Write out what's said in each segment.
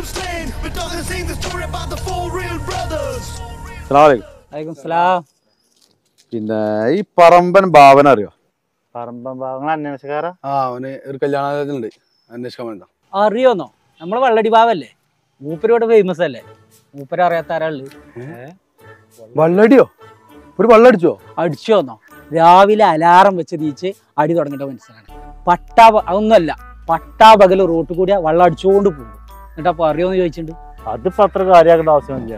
them slain. We're not gonna sing the story about the four real brothers. അസ്സലാമലൈക്കും വലൈക്കും slam പിന്നെ ഈ പറമ്പൻ ഭാവന അറിയോ പറമ്പം ഭാഗങ്ങൾ അന്വേഷകാരാ ആ അവന് ഒരു കല്യാണത്തിനുണ്ട് അന്വേഷിക്കാൻ വേണ്ട അറിയോന്നോ നമ്മളെ വള്ളടി ബാവല്ലേ മൂപ്പരോട് ഫേമസ് അല്ലേ മൂപ്പര് അറിയാത്ത ആരാള് വള്ളടിയോ ഒരു വള്ളടിച്ചോ അടിച്ചു വന്നോ രാവിലെ അലാറം വെച്ച് നീച്ച് അടി തുടങ്ങിയിട്ട് മനസ്സിലാണ് പട്ടാ പ- അതൊന്നുമല്ല പട്ടാ പകല് റോട്ട് കൂടിയ വള്ളം അടിച്ചുകൊണ്ട് പോകും എന്നിട്ട് അപ്പൊ അറിയോന്ന് ചോദിച്ചിട്ടുണ്ട് അതിപ്പോ അത്ര കാര്യമാക്കേണ്ട ആവശ്യമില്ല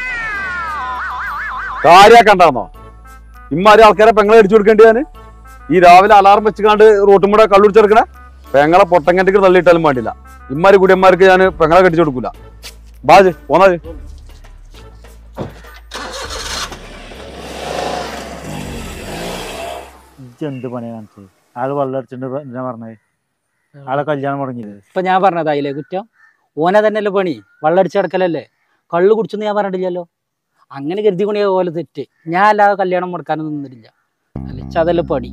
കാര്യാക്കണ്ടാന്നോ ഇമ്മാരി ആൾക്കാരെ പെങ്ങളെ അടിച്ചു കൊടുക്കേണ്ടി ഞാൻ ഈ രാവിലെ അലാറം വെച്ചുകാണ്ട് റോട്ടും കൂടെ കള്ളുടിച്ചെടുക്കണേ പെങ്ങളെ പൊട്ടങ്കണ്ടിക്ക് തള്ളിയിട്ടാലും വേണ്ടില്ല ഇമ്മാരി കുടിയന്മാർക്ക് ഞാൻ പെങ്ങളെ കെട്ടിച്ചു കൊടുക്കൂല ബാജ് പോന്നാ ഇജ്ജ് എന്ത് പണിയാ കാണിച്ചത് ആള് വെള്ളടിച്ചിട്ട് എന്നാ പറഞ്ഞത് ആളെ കല്യാണം മുടങ്ങിയത് ഇപ്പൊ ഞാൻ പറഞ്ഞതായില്ലേ കുറ്റം ഓനെ തന്നെയല്ലേ പണി വള്ളം അടിച്ച് കിടക്കലല്ലേ കള്ളു കുടിച്ചെന്ന് ഞാൻ പറഞ്ഞിട്ടില്ലല്ലോ അങ്ങനെ കരുതി കൊണ്ടേ പോലെ തെറ്റ് ഞാൻ അല്ലാതെ കല്യാണം മുടക്കാനൊന്നും നിന്നിട്ടില്ല അല്ല അതല്ലേ പണി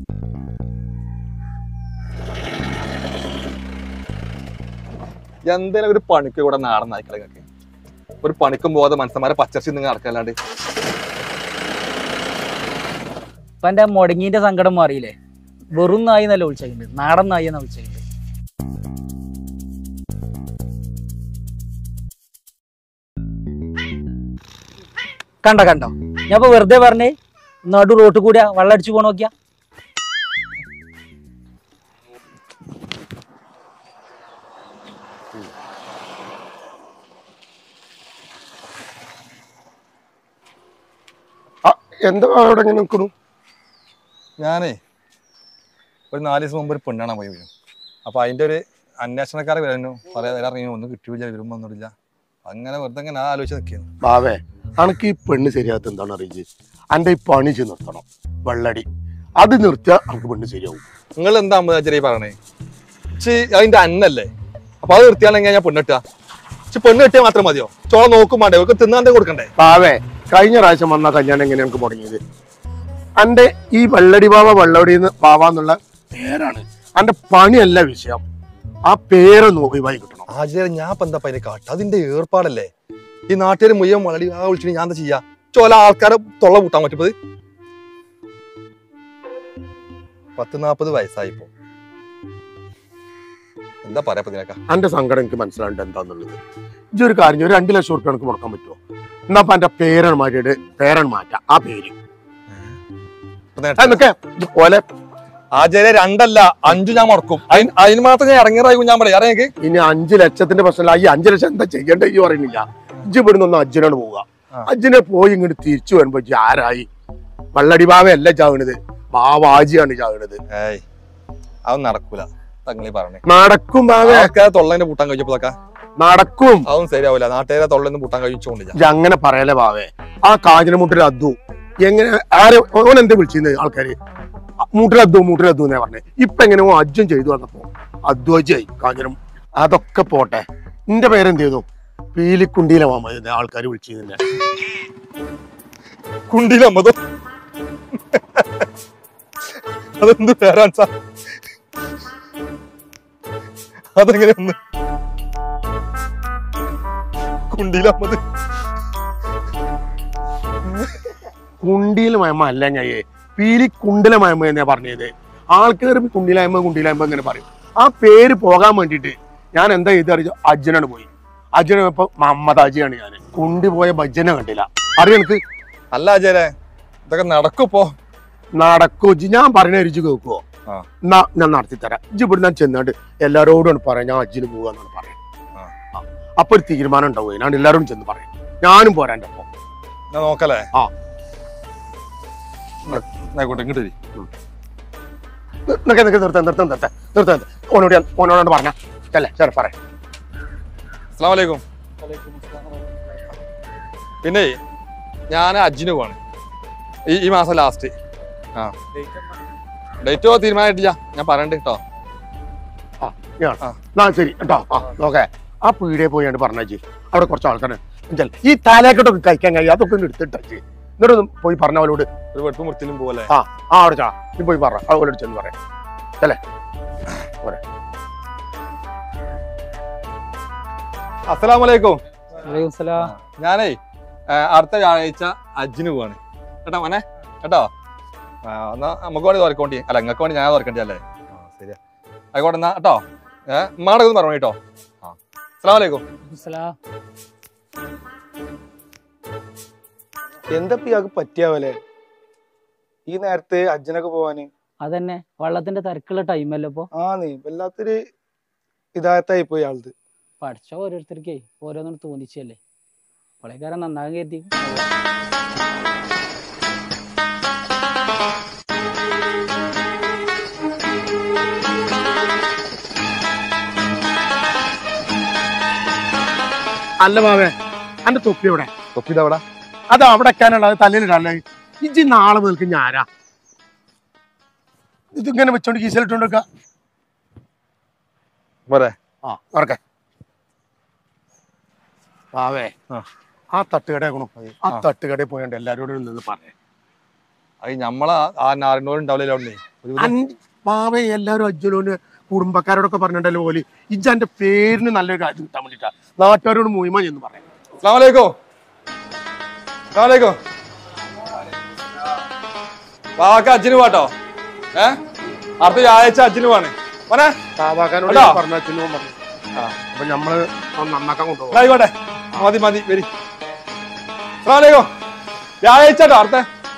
എന്തെങ്കിലും ഒരു പണിക്ക് കൂടെ നാടൻ നായ്ക്കളെ നിങ്ങൾക്ക് ഒരു പണിക്കും പോകാതെ മനസ്സന്മാരെ പച്ചർച്ചി നിങ്ങൾ നടക്കല്ലാണ്ട് ഇപ്പൊ എന്റെ മുടങ്ങീന്റെ സങ്കടം മാറിയില്ലേ വെറും നായി എന്നല്ല വിളിച്ചിട്ടുണ്ട് നാടൻ നായി എന്നാ വിളിച്ചിട്ടുണ്ട് കണ്ടോ കണ്ടോ ഞാൻ ഇപ്പൊ വെറുതെ പറഞ്ഞേ നടു റോട്ട് കൂടിയാ വെള്ളം അടിച്ചു പോണ നോക്കിയാ എന്താ അവിടെ ഇങ്ങനെ നിൽക്കണു ഞാനേ ഒരു നാല് ദിവസം മുമ്പ് ഒരു പെണ്ണാണ് പോയി വരും അപ്പൊ അതിന്റെ ഒരു അന്വേഷണക്കാരെ വരുന്നു പറയാ വരാറിഞ്ഞു ഒന്നും കിട്ടൂല വരുമ്പോ ഒന്നുമില്ല അങ്ങനെ വെറുതെ ഇങ്ങനെ ആ ആലോചിച്ച് നിൽക്കുന്നു ബാവേ അനക്ക് ഈ പെണ്ണ് ശരിയാത്ത എന്താണ് അറിയിച്ച് അന്റെ ഈ പണി ചെയ്ത് നിർത്തണം വെള്ളടി അത് നിർത്തിയാൽ അനക്ക് പെണ്ണ് ശരിയാവും നിങ്ങൾ എന്താ അമ്മച്ചാരി പറയണേ ചി അതിന്റെ അന്നല്ലേ അപ്പൊ അത് നിർത്തിയാണെങ്കിൽ ഞാൻ പെണ്ണിട്ടാ ചി പെണ്ണ് കിട്ടിയാൽ മാത്രം മതിയോ ചോള നോക്കും വേണ്ടേ അവർക്ക് തിന്നാൻ കൊടുക്കണ്ടേ ബാവേ കഴിഞ്ഞ പ്രാവശ്യം വന്ന കല്യാണം എങ്ങനെ എനിക്ക് മുടങ്ങിയത് അന്റെ ഈ വെള്ളടി ബാവ വെള്ളടി ബാവ എന്നുള്ള പേരാണ് അന്റെ പണിയല്ല വിഷയം ആ പേരൊന്ന് ഒഴിവായി കിട്ടണം ആചാര്യ ഞാൻ ഇപ്പൊ എന്താ അതിനെ കാട്ട അതിന്റെ ഏർപ്പാടല്ലേ ഈ നാട്ടുകാർ മുഴുവൻ വളടി ആ വിളിച്ചിട്ട് ഞാൻ എന്താ ചെയ്യാ ചോല ആൾക്കാരെ തൊള്ള കൂട്ടാൻ പറ്റുന്നത് പത്ത് നാപ്പത് വയസ്സായിപ്പോ എന്താ പറയാ ഇപ്പൊ ഇതിനൊക്കെ അന്റെ സങ്കടം എനിക്ക് മനസ്സിലാണ്ട് എന്താന്നുള്ളത് ഇജ്ജ് ഒരു കാര്യം ചെയ്യ്, ഒരു രണ്ട് ലക്ഷം റുപ്യ എനിക്ക് മുടക്കാൻ പറ്റുമോ എന്നാ അപ്പൊ എന്റെ പേരൻ മാറ്റിയിട്ട് പേരൻ മാറ്റാം ആ പേര് ഇപ്പൊ നേരത്തെ എന്നൊക്കെ പോലെ ആചാര്യ രണ്ടല്ല അഞ്ചു ഞാൻ മുടക്കും അതിന് അതിന് മാത്രം ഞാൻ ഇറങ്ങിയറായി ഞാൻ പറയാം അറിയാം ഇനി അഞ്ചു ലക്ഷത്തിന്റെ പ്രശ്നമില്ല ഈ അഞ്ചു ലക്ഷം എന്താ ചെയ്യേണ്ട ഈ പറയുന്നില്ല ഇജ്ജ് ഇവിടുന്ന് ഒന്ന് അജ്ജനോട് പോവുക ആ. അജ്ജനെ പോയി ഇങ്ങോട്ട് തിരിച്ചു വരുമ്പോ ഇജ്ജ് ആരായി വള്ളടി ബാവയല്ല ചാകണത് ബാവാജിയാണ് ചാകണത് ഏയ് അതൊന്നും നടക്കൂല തങ്ങളീ പറഞ്ഞേ നടക്കും ബാവേ ആൾക്കാരെ തൊള്ളേന്റെ പൂട്ടാൻ കഴിച്ചപ്പോഴൊക്കെ നടക്കും അതൊന്നും ശരിയാവില്ല നാട്ടുകാരെ തൊള്ളേന്ന് പൂട്ടാൻ കഴിച്ചോണ്ടില്ല ഇജ്ജ് അങ്ങനെ പറയല്ലേ ബാവേ ആ കാഞ്ഞിരമുട്ടിൽ അദ്ദു എങ്ങനെ ആരെ ഓൻ എന്താ വിളിച്ചിരുന്നത് ആൾക്കാര് മൂട്ടിലദ്ദു മൂട്ടിലദ്ദു എന്നേ പറഞ്ഞേ ഇപ്പൊ എങ്ങനെ ഓൻ അജ്ജം ചെയ്തു വന്നപ്പോ അദ്വൈജായി കാഞ്ഞിരം അതൊക്കെ പോട്ടെ നിന്റെ പേരെന്ത് ചെയ്തു പീലിക്കുണ്ടിയിലെ മാമ ആൾക്കാർ വിളിച്ചിരുന്നെ കുണ്ടിലമ്മതോ അതെന്ത് പേരാൻ സാർ അതെങ്ങനെ ഒന്ന് കുണ്ടിലമ്മത് കുണ്ടിയിലെ മയമ്മ അല്ല ഞാൻ പീലി കുണ്ടിലെ മയമ്മ എന്നാ പറഞ്ഞത് ആൾക്കാർ കുണ്ടിലായ്മ കുണ്ടിലായ്മ ഇങ്ങനെ പറയും ആ പേര് പോകാൻ വേണ്ടിയിട്ട് ഞാൻ എന്താ ചെയ്ത് അറിയോ അജ്ജനാണ് പോയി അജ്ജന ഇപ്പൊ മമ്മദ് അജിയാണ് ഞാൻ കുണ്ടി പോയ ഭജ്ജനെ കണ്ടില്ല അറിയോ എനിക്ക് അല്ല അജയരെ ഇതൊക്കെ നടക്കുപ്പോ നടക്കൂ ഇജ്ജ് ഞാൻ പറഞ്ഞ രുചി കേൾക്കുവോ ആ. എന്നാ ഞാൻ നടത്തി തരാം ഇജ്ജ് ഇവിടെ ഞാൻ ചെന്നാണ്ട് എല്ലാരോടും പറയാം ഞാൻ അജ്ജിന് പോകാന്നാണ് പറയാം ആ. ആ. അപ്പൊ ഒരു തീരുമാനം ഉണ്ടാവുക ഞാൻ എല്ലാരോടും ചെന്ന് പറയാം ഞാനും പോരാൻ്റെ ഒപ്പം ഞാൻ നോക്കല്ലേ ആ. ആയിക്കോട്ടെ ഇങ്ങോട്ട് വരി നിനക്ക് നിനക്ക് നിർത്താൻ നിർത്താൻ നിർത്താൻ നിർത്താൻ ഓനോട് ഞാൻ ഓനോട് പറഞ്ഞ അല്ലേ സാർ പറയാം അസ്സാം വലൈക്കും പിന്നെ ഞാൻ അജ്ജിന് പോവാണ് ഈ ഈ മാസം ലാസ്റ്റ് ആ ഡേറ്റോ തീരുമാനമായിട്ടില്ല ഞാൻ പറയണ്ട് കേട്ടോ ഞാൻ ആ. എന്നാ ശരി കേട്ടോ ആ നോക്കേ ആ പീടിയെ പോയാണ്ട് പറഞ്ഞേച്ചി അവിടെ കുറച്ച് ആൾക്കാരെ എന്നുവെച്ചാൽ ഈ തലേക്കെട്ടൊക്കെ കഴിക്കാൻ കഴിയും അതൊക്കെ ഒന്ന് എടുത്തിട്ടേച്ചി എന്നിട്ടൊന്ന് പോയി പറഞ്ഞ അവരോട് ഒരു വെട്ടും വൃത്തിലും പോലെ ആ ആ അവിടെ ചാ നീ പോയി പറ അവരോട് ചെന്ന് പറയാം അല്ലേ പോരെ അസ്സലാമലൈക്കും വലൈക്കും സലാം ഞാനേ ആ, അടുത്ത വ്യാഴാഴ്ച അജ്ജിന് പോവാണ് കേട്ടോ മോനെ കേട്ടോ ആ, എന്നാ നമുക്ക് വേണ്ടി തുറക്കേണ്ടി അല്ല നിങ്ങൾക്ക് വേണ്ടി ഞാൻ തുറക്കേണ്ടി അല്ലേ ആ ശരിയാ ആയിക്കോട്ടെ എന്നാ കേട്ടോ ഏഹ് ഉമ്മാടെ ഒന്ന് പറഞ്ഞു കേട്ടോ ആ അസ്സലാമലൈക്കും സലാം എന്താ ഇയാൾക്ക് പറ്റിയാവല്ലേ ഈ നേരത്തെ അജ്ജനൊക്കെ പോവാന് അതന്നെ വള്ളത്തിന്റെ തിരക്കുള്ള ടൈമല്ലേ ഇപ്പൊ ആ നീ വല്ലാത്തൊരു ഇതായത്തായി പോയി ആളത് പഠിച്ച ഓരോരുത്തർക്കേ ഓരോന്നും തോന്നിച്ചല്ലേ പുള്ളിക്കാരൻ നന്നാകാൻ കരുതി അല്ല ബാവേ അന്റെ തൊപ്പി എവിടെ തൊപ്പിത് അവിടെ അത് അവിടെ വെക്കാനുള്ളത് തലയിലിടാല്ലേ ഇജ്ജി നാളെ മുതൽക്ക് ഞാനാ ഇതിങ്ങനെ വെച്ചോണ്ട് കീശലിട്ടോണ്ടൊക്കെ പോരെ ആ ഉറക്കെ ബാവേ ആ. ആ തട്ടുകട ആക്കണു ആ ആ. തട്ടുകടയിൽ പോയോണ്ട് എല്ലാരോടും നിന്ന് പറയാം അത് നമ്മളെ ആ നാരനോരുണ്ടാവില്ലല്ലോ അവിടെ ഒരു അൻ- ബാവേ എല്ലാരും അജ്ജലോന് കുടുംബക്കാരോടൊക്കെ പറഞ്ഞിട്ടല്ലോ പോലെ ഇജ്ജ എന്റെ പേരിന് നല്ലൊരു കാര്യം കിട്ടാൻ വേണ്ടിട്ടാ നാട്ടുകാരോട് മൂയ്മ എന്ന് പറയാം അസ്സലാമലൈക്കും അസ്സലാമലൈക്കും വാക്ക അച്ഛന് പോട്ടോ ഏ അടുത്ത വ്യാഴാഴ്ച അച്ഛന് പോവാണ് മോനെ കാവാക്കാനോട് കേട്ടോ? പറഞ്ഞ അച്ഛനും പറഞ്ഞു ആ. അപ്പൊ നമ്മള് ഒന്ന് നന്നാക്കാൻ കൊണ്ടുപോകാം എന്നാ ആയിക്കോട്ടെ മതി മതി വരി അസ്സലാമലൈക്കും വ്യാഴാഴ്ച കേട്ടോ അടുത്ത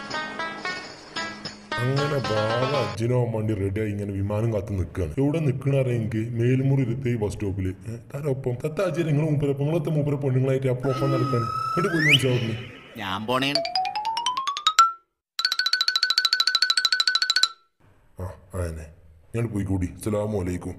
അങ്ങനെ ബാബ അച്ഛനോ വണ്ടി റെഡിയായി ഇങ്ങനെ വിമാനം കാത്ത് നിൽക്കുകയാണ് എവിടെ നിൽക്കണ എനിക്ക് മേലുമുറി ഇരുത്തേ ബസ് സ്റ്റോപ്പിൽ താരൊപ്പം തത്ത അച്ഛൻ നിങ്ങൾ മൂപ്പരപ്പം നിങ്ങളത്തെ മൂപ്പര പെണ്ണുങ്ങളായിട്ട് അപ്പോൾ ഒപ്പം നടക്കാൻ ഇങ്ങോട്ട് പോയി മനസ്സിലാവുന്നു ഞാൻ പോണേണ് ആ അതന്നെ ഞാൻ പോയി കൂടി അസ്സലാമു അലൈക്കും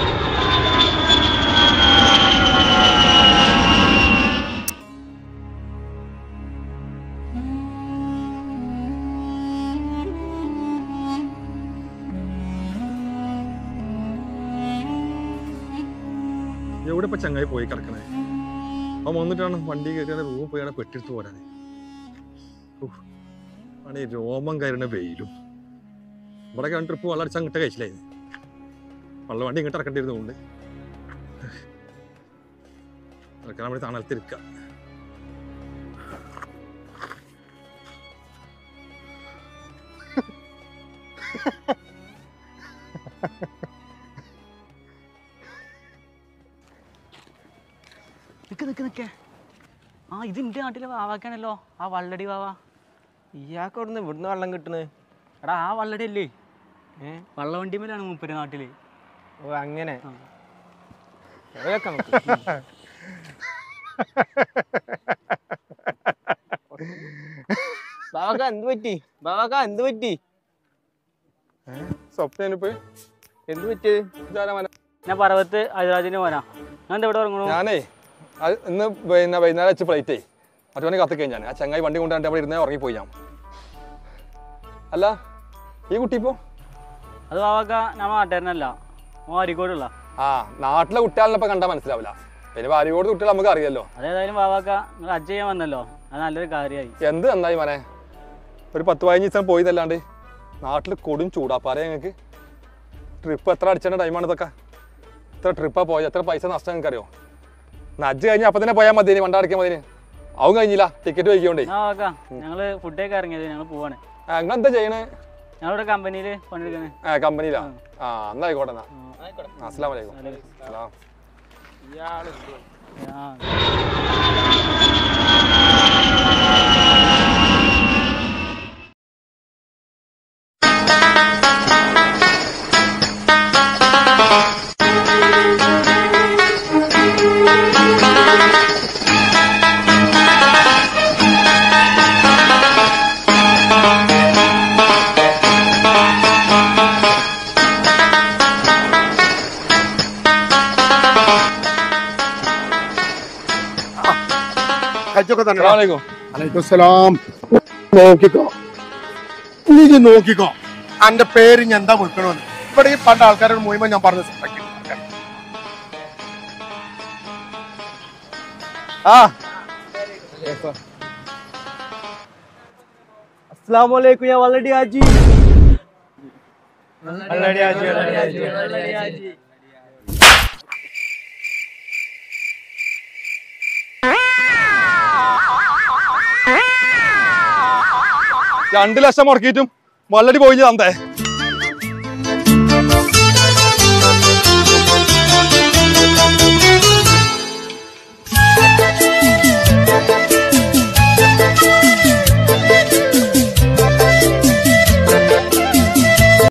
എവിടെ ഇപ്പൊ ചങ്ങായി പോയി കിടക്കണേ അവൻ വന്നിട്ടാണ് വണ്ടി കയറിയാണ് റൂം പോയാണ് പെട്ടെടുത്ത് പോരാനെ ആണ് ഈ രോമം കയറുന്ന വെയിലും ഇവിടെ ട്രിപ്പ് വെള്ളം അടിച്ചാൽ അങ്ങോട്ട് കഴിച്ചില്ലായിരുന്നു വെള്ളം വണ്ടി ഇങ്ങോട്ട് ഇറക്കേണ്ടിയിരുന്നുകൊണ്ട് ഇറക്കാൻ വേണ്ടി തണലത്തിരിക്കുക നിക്ക് നിക്ക് നിക്കേ ആ ഇത് എന്റെ നാട്ടിലെ വാവാക്കാണല്ലോ ആ വള്ളടി വാവ ഇയാൾക്ക് അവിടുന്ന് ഇവിടുന്ന് വെള്ളം കിട്ടണ് എടാ ആ വള്ളടി അല്ലേ ഏ വള്ളവണ്ടിമേലാണ് മൂപ്പര് നാട്ടില് ഓ അങ്ങനെ ആ. പോയേക്കാം നമുക്ക്. ബാവാക്ക എന്ത് പറ്റി ബാവാക്ക എന്ത് പറ്റി സ്വപ്നയിലിപ്പോ എന്ത് പറ്റിയത് ഞാൻ പറവത്ത് ഹൈദരാബാദിന് പോനാ ഞാൻ എന്താ ഇവിടെ ഇറങ്ങണു ഞാനേ അത് ഇന്ന് പിന്നെ വൈകുന്നേരം വെച്ച് ഫ്ലൈറ്റേ മറ്റവനെ കത്തി കഴിഞ്ഞാൽ ആ ചങ്ങായി വണ്ടി കൊണ്ടുവന്നിട്ട് അവിടെ ഇരുന്നേ ഉറങ്ങിപ്പോയി ഞാൻ അല്ല ഈ കുട്ടി ഇപ്പോ അത് വാവാക്ക ഞാൻ നാട്ടുകാരനല്ല ഓ അരിക്കോടുള്ള ആ നാട്ടിലെ കുട്ടികളിപ്പോ കണ്ടാൽ മനസ്സിലാവില്ല പിന്നെ ഭാര്യയോട് കുട്ടികൾ നമുക്ക് അറിയാലോ അതേതായാലും വാവാക്ക നിങ്ങൾ അജ്ജ ചെയ്യാൻ വന്നല്ലോ അത് നല്ലൊരു കാര്യമായി എന്ത് നന്നായി മനെ ഒരു പത്ത് പതിനഞ്ച് ദിവസം പോയതല്ലാണ്ട് നാട്ടിൽ കൊടും ചൂടാ പറയാ ഞങ്ങൾക്ക് ട്രിപ്പ് എത്ര അടിച്ചേണ്ട ടൈമാണ് ഇതൊക്കെ എത്ര ട്രിപ്പാ പോയത് എത്ര പൈസ നഷ്ടം നിങ്ങൾക്ക് അറിയോ നജ്ജ് കഴിഞ്ഞാൽ അപ്പം തന്നെ പോയാൽ മതി ഇനി വണ്ട അടയ്ക്കാൻ മതി അവൻ കഴിഞ്ഞില്ല ടിക്കറ്റ് വയ്ക്കൊണ്ടേ ആ വാക്ക ഞങ്ങള് ഫുഡൊക്കെ ഇറങ്ങിയത് ഞങ്ങൾ പോവാണ് നിങ്ങൾ എന്താ ചെയ്യണേ ഞങ്ങളിവിടെ കമ്പനിയിൽ പണിയെടുക്കണേ ആ കമ്പനിയിലാ ആ എന്നാ ആയിക്കോട്ടെ എന്നാ ആ, അസ്സലാമു അലൈക്കും വലൈക്കും സലാം ആ കഴിച്ചൊക്കെ തന്നെ അസ്സലാമു അലൈക്കും അലൈക്കുസലാം നോക്കിക്കോ നീ ഇത് നോക്കിക്കോ അന്റെ പേര് ഞാൻ എന്താ വിളിക്കണമെന്ന് ഇവിടെ ഈ പണ്ട് ആൾക്കാരോട് മുഴുവൻ ഞാൻ പറഞ്ഞ ആ അസ്സലാമലൈക്കും ഞാൻ വള്ളടി ആജി രണ്ട് ലക്ഷം മുടക്കിയിട്ടും വള്ളടി പോയി തന്നേ